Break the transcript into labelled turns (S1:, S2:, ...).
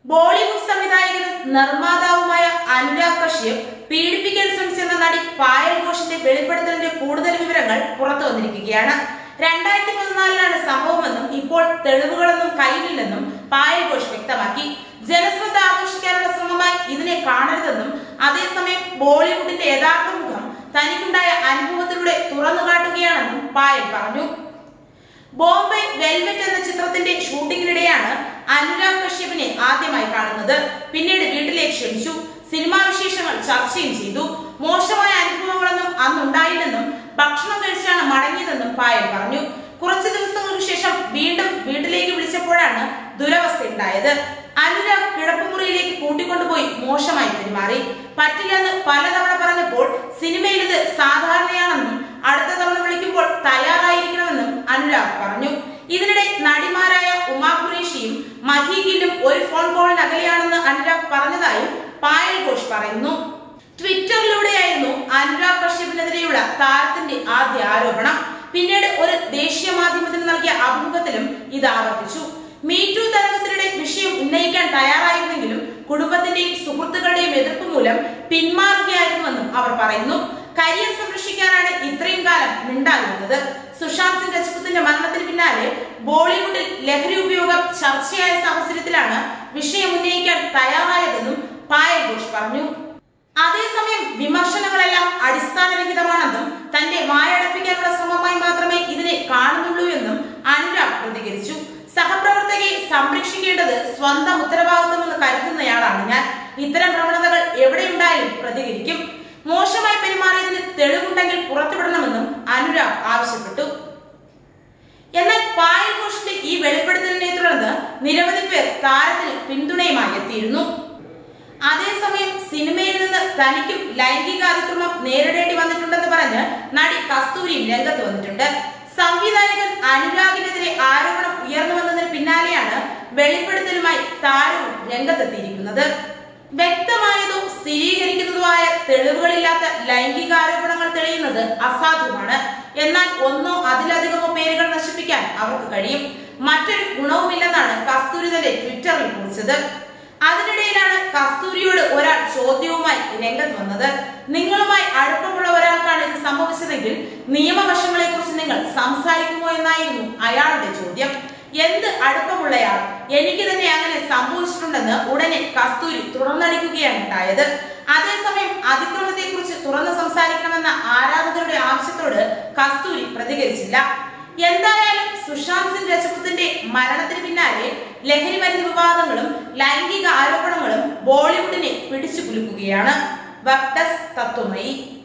S1: ബോളിവുഡ് സംവിധായകനും നിർമ്മാതാവുമായ അനുരാഗ് കശ്യപ് പീഡിപ്പിക്കാൻ ശ്രമിച്ചെന്ന നടി പായൽ ഘോഷിന്റെ വെളിപ്പെടുത്തലിന്റെ കൂടുതൽ വിവരങ്ങൾ പുറത്തു വന്നിരിക്കുകയാണ് രണ്ടായിരത്തി പതിനാലിലാണ് സംഭവമെന്നും ഇപ്പോൾ തെളിവുകളൊന്നും കയ്യിലില്ലെന്നും പായൽ ഘോഷ് വ്യക്തമാക്കി ജനശ്രദ്ധ ആകർഷിക്കാനുള്ള ശ്രമമായി ഇതിനെ കാണരുതെന്നും അതേസമയം ബോളിവുഡിന്റെ യഥാർത്ഥ മുഖം തനിക്കുണ്ടായ അനുഭവത്തിലൂടെ തുറന്നു കാട്ടുകയാണെന്നും പായൽ പറഞ്ഞു ബോംബെ വെൽവെറ്റ് എന്ന ചിത്രത്തിന്റെ ഷൂട്ടിങ്ങിനിടെയാണ് അനുരാഗ് കശ്യപിനെ ആദ്യമായി കാണുന്നത് പിന്നീട് വീട്ടിലേക്ക് ക്ഷണിച്ചു സിനിമാ വിശേഷങ്ങൾ ചർച്ചയും ചെയ്തു മോശമായ അനുഭവങ്ങളൊന്നും അന്നുണ്ടായില്ലെന്നും ഭക്ഷണം കഴിച്ചാണ് മടങ്ങിയതെന്നും പായൽ പറഞ്ഞു കുറച്ചു ദിവസങ്ങൾക്ക് ശേഷം വീണ്ടും വീട്ടിലേക്ക് വിളിച്ചപ്പോഴാണ് ദുരവസ്ഥയുണ്ടായത് അനുരാഗ് കിടപ്പുമുറിയിലേക്ക് കൂട്ടിക്കൊണ്ടുപോയി മോശമായി പെരുമാറി പറ്റില്ലെന്ന് പലതവണ പറഞ്ഞപ്പോൾ സിനിമയിൽ ഇത് സാധാരണയാണെന്നും അടുത്ത തവണ വിളിക്കുമ്പോൾ തയ്യാറായിരിക്കണമെന്നും അനുരാഗ് പറഞ്ഞു ഇതിനിടെ നടിമാരായ ഉമാ ഖുറേഷിയും മഹി ഗില്ലും ഒരു ഫോൺ കോളിന് അകലെയാണെന്ന് അനുരാഗ് പറഞ്ഞതായും പായൽ ഘോഷ് പറയുന്നു ട്വിറ്ററിലൂടെയായിരുന്നു അനുരാഗ് കശ്യപിനെതിരെയുള്ള താരത്തിന്റെ ആദ്യ ആരോപണം പിന്നീട് ഒരു ദേശീയ മാധ്യമത്തിന് നൽകിയ അഭിമുഖത്തിലും ഇത് ആവർത്തിച്ചു മീറ്റു തരംഗത്തിനിടെ വിഷയം ഉന്നയിക്കാൻ തയ്യാറായിരുന്നെങ്കിലും കുടുംബത്തിന്റെയും സുഹൃത്തുക്കളുടെയും എതിർപ്പ് മൂലം പിന്മാറുകയായിരുന്നുവെന്നും അവർ പറയുന്നു കരിയർ സംരക്ഷിക്കാനാണ് ഇത്രയും കാലം മിണ്ടാതിരുന്നത് സുശാന്ത് സിംഗ് രജപുത്തിന്റെ മരണത്തിന് പിന്നാലെ ബോളിവുഡിൽ ലഹരി ഉപയോഗം ചർച്ചയായ സാഹചര്യത്തിലാണ് വിഷയം ഉന്നയിക്കാൻ തയ്യാറായതെന്നും പായൽ ഘോഷ് പറഞ്ഞു അതേസമയം വിമർശനങ്ങളെല്ലാം അടിസ്ഥാനരഹിതമാണെന്നും തന്റെ വായടപ്പിക്കാനുള്ള ശ്രമമായി മാത്രമേ ഇതിനെ കാണുന്നുള്ളൂ എന്നും അനുരാഗ് പ്രതികരിച്ചു സഹപ്രവർത്തകയെ സംരക്ഷിക്കേണ്ടത് സ്വന്തം ഉത്തരവാദിത്വമെന്ന് കരുതുന്നയാളാണ് ഞാൻ ഇത്തരം പ്രവണതകൾ എവിടെയുണ്ടായാലും പ്രതികരിക്കും മോശമായി പെരുമാറിയതിന് തെളിവുണ്ടെങ്കിൽ പുറത്തുവിടണമെന്നും അനുരാഗ് ആവശ്യപ്പെട്ടു എന്നാൽ പായൽ ഘോഷിന്റെ ഈ വെളിപ്പെടുത്തലിനെ തുടർന്ന് നിരവധി പേർ താരത്തിന് പിന്തുണയുമായി എത്തിയിരുന്നു അതേസമയം സിനിമയിൽ നിന്ന് തനിക്കും ലൈംഗിക അതിക്രമം നേരിടേണ്ടി വന്നിട്ടുണ്ടെന്ന് പറഞ്ഞ് നടി കസ്തൂരിയും രംഗത്ത് വന്നിട്ടുണ്ട് സംവിധായകൻ അനുരാഗിനെതിരെ ആരോപണം ഉയർന്നു വന്നതിന് പിന്നാലെയാണ് വെളിപ്പെടുത്തലുമായി താരവും രംഗത്തെത്തിയിരിക്കുന്നത് വ്യക്തമായതോ സ്ഥിരീകരിക്കുന്നതുമായ തെളിവുകളില്ലാത്ത ലൈംഗിക ആരോപണങ്ങൾ തെളിയുന്നത് അസാധ്യമാണ് എന്നാൽ ഒന്നോ അതിലധികമോ പേരുകൾ നശിപ്പിക്കാൻ അവർക്ക് കഴിയും മറ്റൊരു ഗുണവുമില്ലെന്നാണ് കസ്തൂരി തന്റെ ട്വിറ്ററിൽ കുറിച്ചത് അതിനിടയിലാണ് കസ്തൂരിയോട് ഒരാൾ ചോദ്യവുമായി രംഗത്ത് വന്നത് നിങ്ങളുമായി അടുപ്പമുള്ള ഒരാൾക്കാണ് ഇത് സംഭവിച്ചതെങ്കിൽ നിയമവശങ്ങളെ കുറിച്ച് നിങ്ങൾ സംസാരിക്കുമോ എന്നായിരുന്നു അയാളുടെ ചോദ്യം എന്ത് അടുപ്പമുള്ളയാൾ എനിക്ക് തന്നെ അങ്ങനെ സംഭവിച്ചിട്ടുണ്ടെന്ന് ഉടനെ കസ്തൂരി തുറന്നടിക്കുകയാണ് ഉണ്ടായത് അതേസമയം അതിക്രമത്തെ കുറിച്ച് തുറന്നു സംസാരിക്കണമെന്ന ആരാധകരുടെ ആവശ്യത്തോട് കസ്തൂരി പ്രതികരിച്ചില്ല എന്തായാലും സുശാന്ത് സിംഗ് രജപുത്തിന്റെ മരണത്തിന് പിന്നാലെ ലഹരി മരുന്ന് വിവാദങ്ങളും ലൈംഗിക ആരോപണങ്ങളും ബോളിവുഡിനെ പിടിച്ചു കുലുക്കുകയാണ് വെബ് ഡെസ്ക് തത്വമയി